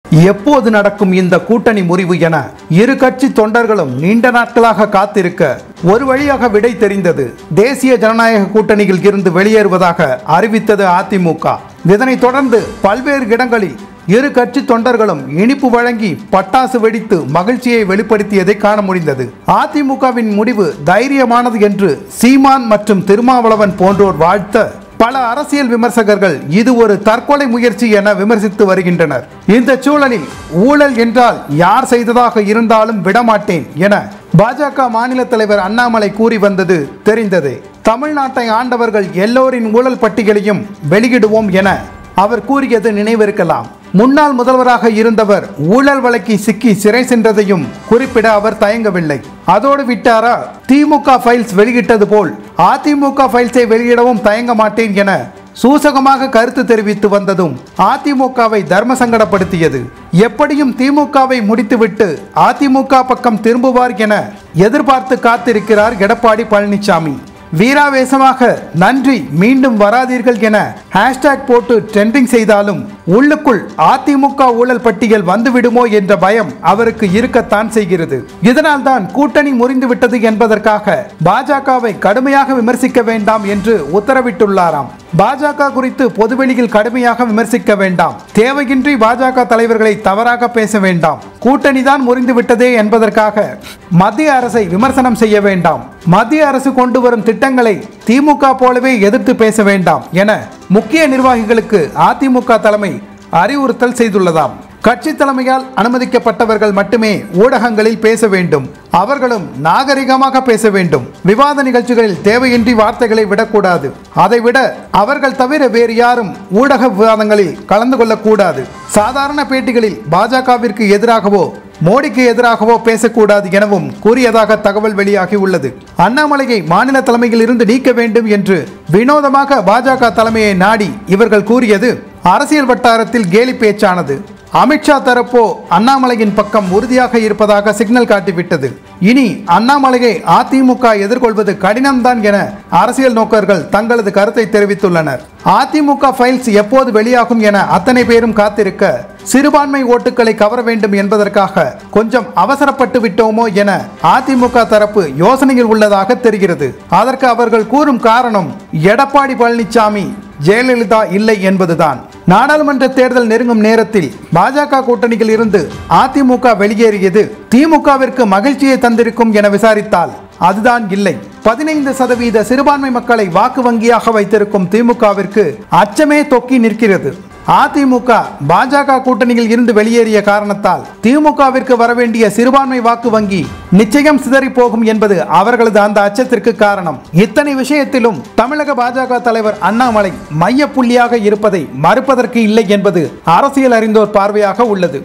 எப்போது நடக்கும் இந்த கூட்டணி முறிவு என இரு கட்சி தொண்டர்களும் நீண்ட நாட்களாக காத்திருக்க ஒரு வழியாக விடை தெரிந்தது தேசிய ஜனநாயக கூட்டணியில் இருந்து வெளியேறுவதாக அறிவித்தது அதிமுக இதனைத் தொடர்ந்து பல்வேறு இடங்களில் இரு கட்சி தொண்டர்களும் இனிப்பு வழங்கி பட்டாசு வெடித்து மகிழ்ச்சியை வெளிப்படுத்தியதை காண முடிந்தது அதிமுகவின் முடிவு தைரியமானது என்று சீமான் மற்றும் திருமாவளவன் போன்றோர் வாழ்த்த பல அரசியல் விமர்சகர்கள் இது ஒரு தற்கொலை முயற்சி என விமர்சித்து வருகின்றனர் இந்த சூழலில் ஊழல் என்றால் யார் செய்ததாக இருந்தாலும் விடமாட்டேன் என பாஜக மாநில தலைவர் அண்ணாமலை கூறி வந்தது தெரிந்ததே தமிழ்நாட்டை ஆண்டவர்கள் எல்லோரின் ஊழல் பட்டியலையும் வெளியிடுவோம் என அவர் கூறியது நினைவிருக்கலாம் முன்னாள் முதல்வராக இருந்தவர் ஊழல் வழக்கி சிக்கி சிறை சென்றதையும் குறிப்பிட அவர் தயங்கவில்லை அதோடு விட்டாரா திமுக ஃபைல்ஸ் வெளியிட்டது போல் அதிமுக ஃபைல்ஸை வெளியிடவும் தயங்க மாட்டேன் என சூசகமாக கருத்து தெரிவித்து வந்ததும் அதிமுகவை தர்ம சங்கடப்படுத்தியது எப்படியும் திமுகவை முடித்துவிட்டு அதிமுக பக்கம் திரும்புவார் என எதிர்பார்த்து காத்திருக்கிறார் எடப்பாடி பழனிசாமி வீராவேசமாக நன்றி மீண்டும் வராதீர்கள் என ஹேஷ்டேக் போட்டு ட்ரெண்டிங் செய்தாலும் உள்ளுக்குள் அதிமுக ஊழல் பட்டியல் வந்துவிடுமோ என்ற பயம் அவருக்கு இருக்கத்தான் செய்கிறது இதனால் தான் கூட்டணி முறிந்து விட்டது என்பதற்காக பாஜகவை கடுமையாக விமர்சிக்க வேண்டாம் என்று உத்தரவிட்டுள்ளாராம் பாஜக குறித்து பொதுவெளியில் கடுமையாக விமர்சிக்க வேண்டாம் தேவையின்றி பாஜக தலைவர்களை தவறாக பேச வேண்டாம் கூட்டணி தான் முறிந்து விட்டதே என்பதற்காக மத்திய அரசை விமர்சனம் செய்ய வேண்டாம் மத்திய அரசு கொண்டு வரும் திட்டங்களை திமுக போலவே எதிர்த்து பேச வேண்டாம் என முக்கிய நிர்வாகிகளுக்கு அதிமுக தலைமை அறிவுறுத்தல் செய்துள்ளதாம் கட்சி தலைமையால் அனுமதிக்கப்பட்டவர்கள் மட்டுமே ஊடகங்களில் பேச வேண்டும் அவர்களும் நாகரிகமாக பேச வேண்டும் விவாத நிகழ்ச்சிகளில் தேவையின்றி வார்த்தைகளை விடக்கூடாது அதைவிட அவர்கள் தவிர வேறு யாரும் ஊடக விவாதங்களில் கலந்து கொள்ளக்கூடாது சாதாரண பேட்டிகளில் பாஜகவிற்கு எதிராகவோ மோடிக்கு எதிராகவோ பேசக்கூடாது எனவும் கூறியதாக தகவல் வெளியாகி உள்ளது அண்ணாமலையை மாநில தலைமையில் இருந்து நீக்க வேண்டும் என்று வினோதமாக பாஜக தலைமையை நாடி இவர்கள் கூறியது அரசியல் வட்டாரத்தில் கேலி பேச்சானது அமித்ஷா தரப்போ அண்ணாமலையின் பக்கம் உறுதியாக இருப்பதாக சிக்னல் காட்டிவிட்டது இனி அண்ணாமலையை அதிமுக எதிர்கொள்வது கடினம்தான் என அரசியல் நோக்கர்கள் தங்களது கருத்தை தெரிவித்துள்ளனர் அதிமுக ஃபைல்ஸ் எப்போது வெளியாகும் என அத்தனை பேரும் காத்திருக்க சிறுபான்மை ஓட்டுகளை கவர வேண்டும் என்பதற்காக கொஞ்சம் அவசரப்பட்டு விட்டோமோ என அதிமுக தரப்பு யோசனையில் உள்ளதாக தெரிகிறது அதற்கு அவர்கள் கூறும் காரணம் எடப்பாடி பழனிசாமி ஜெயலலிதா இல்லை என்பதுதான் நாடாளுமன்ற தேர்தல் நெருங்கும் நேரத்தில் பாஜக கூட்டணியில் இருந்து அதிமுக வெளியேறியது திமுகவிற்கு மகிழ்ச்சியை தந்திருக்கும் என விசாரித்தால் அதுதான் இல்லை பதினைந்து சதவீத சிறுபான்மை மக்களை வாக்கு வங்கியாக வைத்திருக்கும் திமுகவிற்கு அச்சமே தொக்கி நிற்கிறது அதிமுக பாஜக கூட்டணியில் இருந்து வெளியேறிய காரணத்தால் திமுகவிற்கு வரவேண்டிய சிறுபான்மை வாக்கு வங்கி நிச்சயம் சிதறி போகும் என்பது அவர்களது அந்த அச்சத்திற்கு காரணம் இத்தனை விஷயத்திலும் தமிழக பாஜக தலைவர் அண்ணாமலை மைய புள்ளியாக இருப்பதை மறுப்பதற்கு இல்லை என்பது அரசியல் அறிந்தோர் பார்வையாக உள்ளது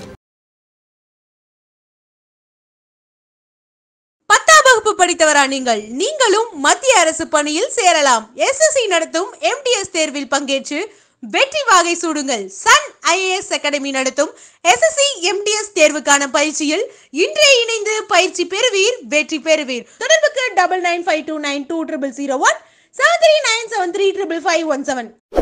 பத்தாம் வகுப்பு படித்தவரா நீங்கள் நீங்களும் மத்திய அரசு பணியில் சேரலாம் எஸ்எஸ்சி நடத்தும் எம்டிஎஸ் தேர்வில் பங்கேற்று வெற்றி வாகை சூடுங்கள் சன் ஐஏஎஸ் அகாடமி நடத்தும் எஸ்எஸ்சி எம்டிஎஸ் தேர்வுக்கான பயிற்சியில் இன்றே இணைந்து பயிற்சி பெறுவீர் வெற்றி பெறுவீர் தொடர்புக்கு double nine five two nine two triple zero one seven three nine seven three triple five one seven